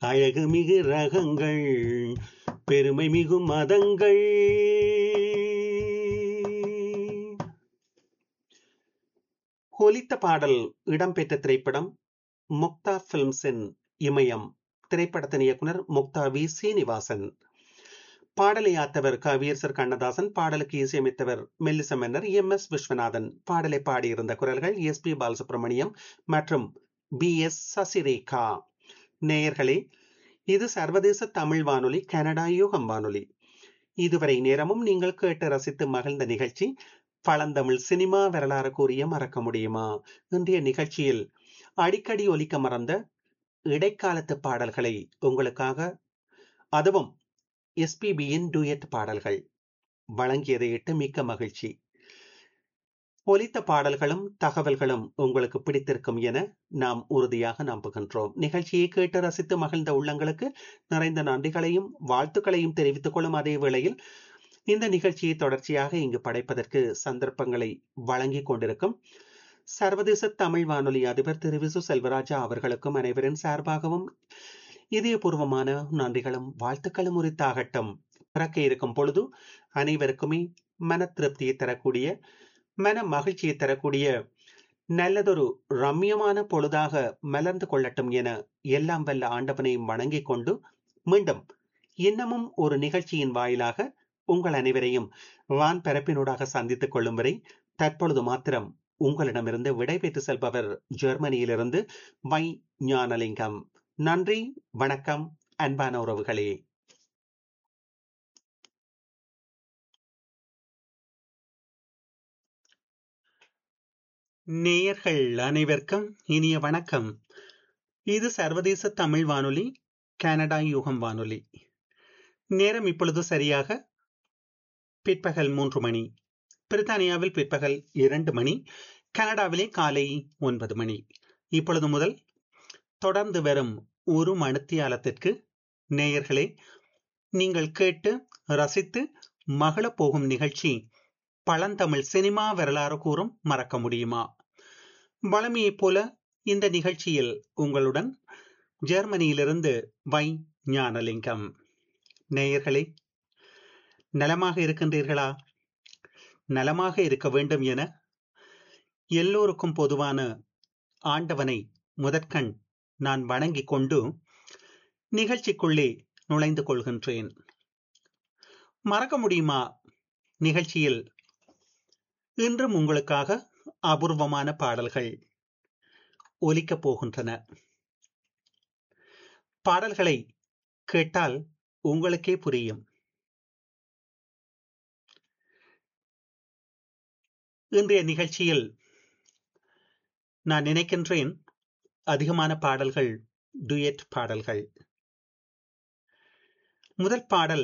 அழகு மிகு ரகங்கள் பெருமை மிகு மதங்கள் ஒலித்த பாடல் இடம்பெற்ற திரைப்படம் முக்தா பிலிம்ஸின் இமயம் திரைப்படத்தின் இயக்குனர் முக்தா வி சீனிவாசன் பாடலை ஆத்தவர் கவியரசர் கண்ணதாசன் பாடலுக்கு இசையமைத்தவர் மெல்லிச மன்னர் எம் எஸ் விஸ்வநாதன் பாடலை பாடியிருந்த குரல்கள் எஸ் பி பாலசுப்ரமணியம் மற்றும் பி எஸ் சசிரேகா நேயர்களே இது சர்வதேச தமிழ் வானொலி கனடா யூகம் வானொலி இதுவரை நேரமும் நீங்கள் கேட்டு ரசித்து மகிழ்ந்த நிகழ்ச்சி பழந்தமிழ் சினிமா வரலாறு கூறிய மறக்க முடியுமா இன்றைய நிகழ்ச்சியில் அடிக்கடி ஒலிக்க மறந்த இடைக்காலத்து பாடல்களை உங்களுக்காக அதுவும் எஸ்பிபியின் டூயட் பாடல்கள் வழங்கியதை இட்டு மிக்க மகிழ்ச்சி ஒலித்த பாடல்களும் தகவல்களும் உங்களுக்கு பிடித்திருக்கும் என நாம் உறுதியாக நம்புகின்றோம் நிகழ்ச்சியை கேட்டு ரசித்து மகிழ்ந்த உள்ளங்களுக்கு நிறைந்த நன்றிகளையும் வாழ்த்துக்களையும் தெரிவித்துக் கொள்ளும் அதே வேளையில் இந்த நிகழ்ச்சியை தொடர்ச்சியாக இங்கு படைப்பதற்கு சந்தர்ப்பங்களை வழங்கி கொண்டிருக்கும் சர்வதேச தமிழ் வானொலி அதிபர் திரு விசு செல்வராஜா அவர்களுக்கும் அனைவரின் சார்பாகவும் இதயபூர்வமான நன்றிகளும் வாழ்த்துக்களும் உரித்தாகட்டும் பிறக்க இருக்கும் பொழுது அனைவருக்குமே மன திருப்தியை தரக்கூடிய மன மகிழ்ச்சியை தரக்கூடிய நல்லதொரு ரம்யமான பொழுதாக மலர்ந்து கொள்ளட்டும் என எல்லாம் வல்ல ஆண்டவனையும் வணங்கிக் கொண்டு மீண்டும் இன்னமும் ஒரு நிகழ்ச்சியின் வாயிலாக உங்கள் அனைவரையும் வான் பரப்பினூடாக சந்தித்துக் கொள்ளும் வரை தற்பொழுது மாத்திரம் உங்களிடமிருந்து விடைபெற்று செல்பவர் ஜெர்மனியிலிருந்து வை ஞானலிங்கம் நன்றி வணக்கம் அன்பான உறவுகளே நேயர்கள் அனைவருக்கும் இனிய வணக்கம் இது சர்வதேச தமிழ் வானொலி கனடா யூகம் வானொலி நேரம் இப்பொழுது சரியாக பிற்பகல் மூன்று மணி பிரித்தானியாவில் பிற்பகல் இரண்டு மணி கனடாவிலே காலை ஒன்பது மணி இப்பொழுது முதல் தொடர்ந்து வரும் ஒரு மணித்தியாலத்திற்கு நேயர்களே நீங்கள் கேட்டு ரசித்து மகள போகும் நிகழ்ச்சி பழந்தமிழ் சினிமா வரலாறு கூறும் மறக்க முடியுமா வளமையைப் போல இந்த நிகழ்ச்சியில் உங்களுடன் ஜெர்மனியிலிருந்து வை ஞானலிங்கம் நேயர்களே நலமாக இருக்கின்றீர்களா நலமாக இருக்க வேண்டும் என எல்லோருக்கும் பொதுவான ஆண்டவனை முதற்கண் நான் வணங்கிக் கொண்டு நிகழ்ச்சிக்குள்ளே நுழைந்து கொள்கின்றேன் மறக்க முடியுமா நிகழ்ச்சியில் இன்றும் உங்களுக்காக அபூர்வமான பாடல்கள் ஒலிக்கப் போகின்றன பாடல்களை கேட்டால் உங்களுக்கே புரியும் இன்றைய நிகழ்ச்சியில் நான் நினைக்கின்றேன் அதிகமான பாடல்கள் டுயட் பாடல்கள் முதல் பாடல்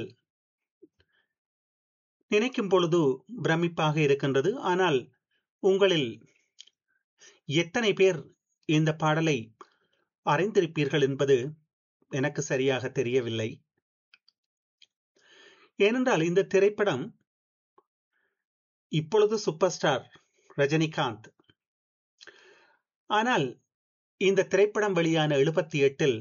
நினைக்கும் பொழுது பிரமிப்பாக இருக்கின்றது ஆனால் உங்களில் எத்தனை பேர் இந்த பாடலை அறிந்திருப்பீர்கள் என்பது எனக்கு சரியாக தெரியவில்லை ஏனென்றால் இந்த திரைப்படம் இப்பொழுது சூப்பர் ஸ்டார் ரஜினிகாந்த் ஆனால் இந்த திரைப்படம் வெளியான எழுபத்தி எட்டில்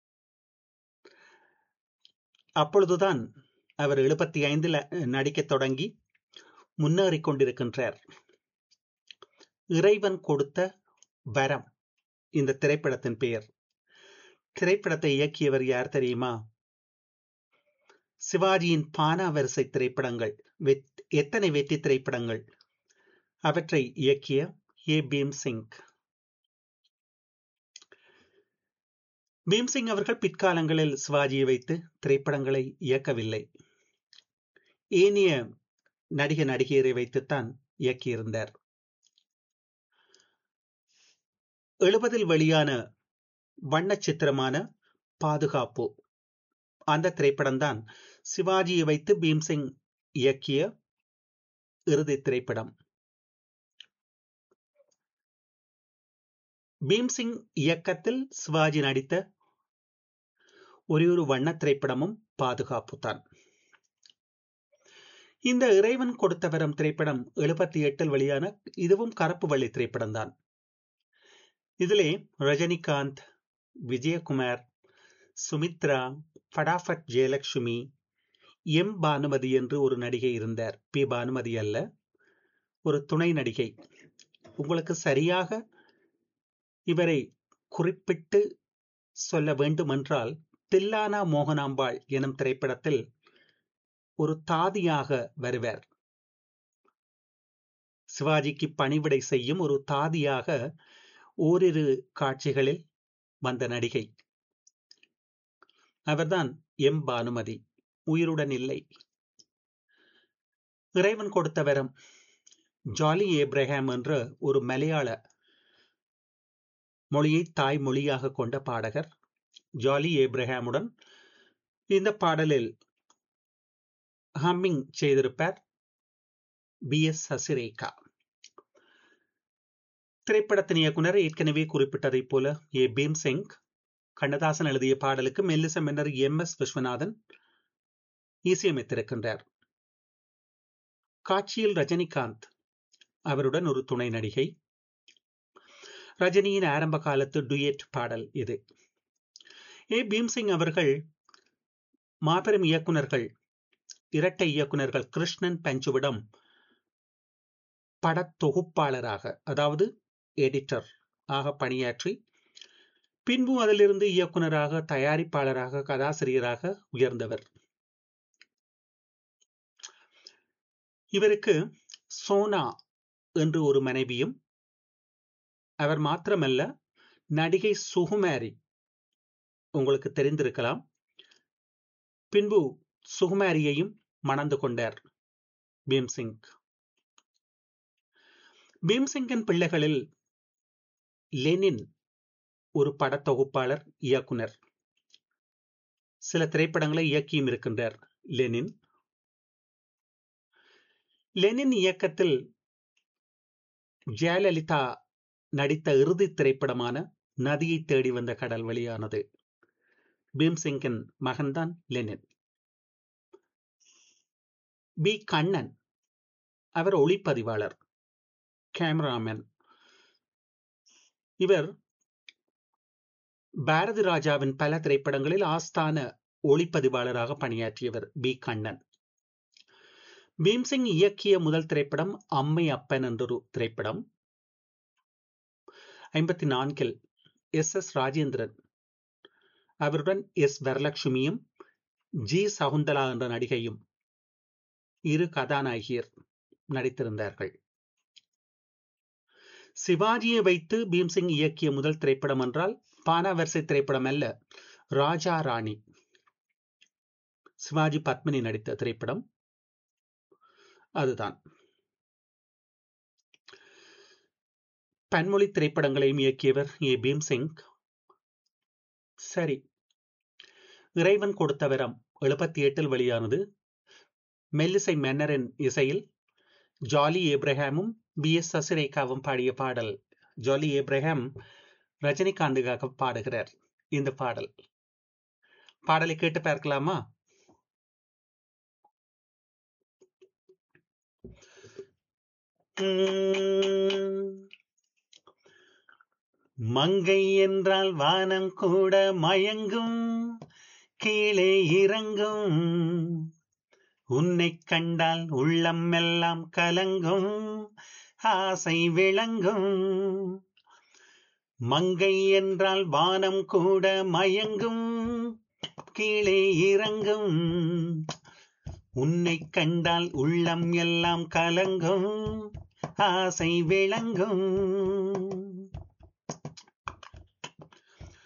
அப்பொழுதுதான் அவர் எழுபத்தி ஐந்தில் நடிக்க தொடங்கி முன்னேறிக் கொண்டிருக்கின்றார் இறைவன் கொடுத்த வரம் இந்த திரைப்படத்தின் பெயர் திரைப்படத்தை இயக்கியவர் யார் தெரியுமா சிவாஜியின் பானா வரிசை திரைப்படங்கள் எத்தனை வெற்றி திரைப்படங்கள் அவற்றை இயக்கிய ஏ பீம் சிங் பீம்சிங் அவர்கள் பிற்காலங்களில் சிவாஜியை வைத்து திரைப்படங்களை இயக்கவில்லை ஏனிய நடிக நடிகையரை வைத்துத்தான் இயக்கியிருந்தார் எழுபதில் வெளியான வண்ண சித்திரமான பாதுகாப்பு அந்த திரைப்படம்தான் சிவாஜியை வைத்து பீம்சிங் இயக்கிய இறுதி திரைப்படம் பீம்சிங் இயக்கத்தில் சிவாஜி நடித்த ஒரே ஒரு வண்ண திரைப்படமும் பாதுகாப்பு தான் இந்த இறைவன் கொடுத்த வரம் திரைப்படம் எழுபத்தி எட்டில் வெளியான இதுவும் கருப்பு வள்ளி திரைப்படம் தான் இதிலே ரஜினிகாந்த் விஜயகுமார் சுமித்ரா ஃபடாஃபட் ஜெயலட்சுமி எம் பானுமதி என்று ஒரு நடிகை இருந்தார் பி பானுமதி அல்ல ஒரு துணை நடிகை உங்களுக்கு சரியாக இவரை குறிப்பிட்டு சொல்ல வேண்டுமென்றால் தில்லானா மோகனாம்பாள் எனும் திரைப்படத்தில் ஒரு தாதியாக வருவார் சிவாஜிக்கு பணிவிடை செய்யும் ஒரு தாதியாக ஓரிரு காட்சிகளில் வந்த நடிகை அவர்தான் எம் பானுமதி உயிருடன் இல்லை இறைவன் கொடுத்த வரம் ஜாலி ஏப்ரஹாம் என்ற ஒரு மலையாள மொழியை தாய் மொழியாக கொண்ட பாடகர் ஜாலி ஏப்ரஹாமுடன் இந்த பாடலில் ஹம்மிங் செய்திருப்பார் பி எஸ் சசிரேகா திரைப்படத்தின் இயக்குனர் ஏற்கனவே குறிப்பிட்டதைப் போல ஏ பீம்சிங் கண்ணதாசன் எழுதிய பாடலுக்கு மெல்லிச மன்னர் எம் எஸ் விஸ்வநாதன் இசையமைத்திருக்கின்றார் காட்சியில் ரஜினிகாந்த் அவருடன் ஒரு துணை நடிகை ரஜினியின் ஆரம்ப காலத்து டுயட் பாடல் இது ஏ பீம்சிங் அவர்கள் மாபெரும் இயக்குனர்கள் இரட்டை இயக்குனர்கள் கிருஷ்ணன் பஞ்சுவிடம் படத்தொகுப்பாளராக அதாவது எடிட்டர் ஆக பணியாற்றி பின்பு அதிலிருந்து இயக்குனராக தயாரிப்பாளராக கதாசிரியராக உயர்ந்தவர் இவருக்கு சோனா என்று ஒரு மனைவியும் அவர் மாத்திரமல்ல நடிகை சுகுமாரி உங்களுக்கு தெரிந்திருக்கலாம் பின்பு சுகுமாரியையும் மணந்து கொண்டார் பீம்சிங் பீம்சிங்கின் பிள்ளைகளில் லெனின் ஒரு படத்தொகுப்பாளர் இயக்குனர் சில திரைப்படங்களை இயக்கியும் இருக்கின்றார் லெனின் லெனின் இயக்கத்தில் ஜெயலலிதா நடித்த இறுதி திரைப்படமான நதியை தேடி வந்த கடல் வெளியானது பீம்சிங்கின் மகன்தான் லெனின் பி கண்ணன் அவர் ஒளிப்பதிவாளர் கேமராமேன் இவர் பாரதி ராஜாவின் பல திரைப்படங்களில் ஆஸ்தான ஒளிப்பதிவாளராக பணியாற்றியவர் பி கண்ணன் பீம்சிங் இயக்கிய முதல் திரைப்படம் அம்மை அப்பன் என்றொரு திரைப்படம் ஐம்பத்தி நான்கில் எஸ் எஸ் ராஜேந்திரன் அவருடன் எஸ் வரலட்சுமியும் ஜி சகுந்தலா என்ற நடிகையும் இரு கதாநாயகியர் நடித்திருந்தார்கள் சிவாஜியை வைத்து பீம்சிங் இயக்கிய முதல் திரைப்படம் என்றால் பானாவரிசை திரைப்படம் அல்ல ராஜா ராணி சிவாஜி பத்மினி நடித்த திரைப்படம் அதுதான் பன்மொழி திரைப்படங்களையும் இயக்கியவர் ஏ பீம்சிங் சரி இறைவன் கொடுத்த வரம் எழுபத்தி எட்டில் வெளியானது மெல்லிசை மன்னரின் இசையில் ஜாலி ஏப்ரஹாமும் பி எஸ் சசிரேகாவும் பாடிய பாடல் ஜாலி ஏப்ரஹாம் ரஜினிகாந்துக்காக பாடுகிறார் இந்த பாடல் பாடலை கேட்டு பார்க்கலாமா மங்கை என்றால் வானம் கூட மயங்கும் கீழே இறங்கும் உன்னை கண்டால் உள்ளம் எல்லாம் கலங்கும் ஆசை விளங்கும் மங்கை என்றால் வானம் கூட மயங்கும் கீழே இறங்கும் உன்னை கண்டால் உள்ளம் எல்லாம் கலங்கும் ஆசை விளங்கும்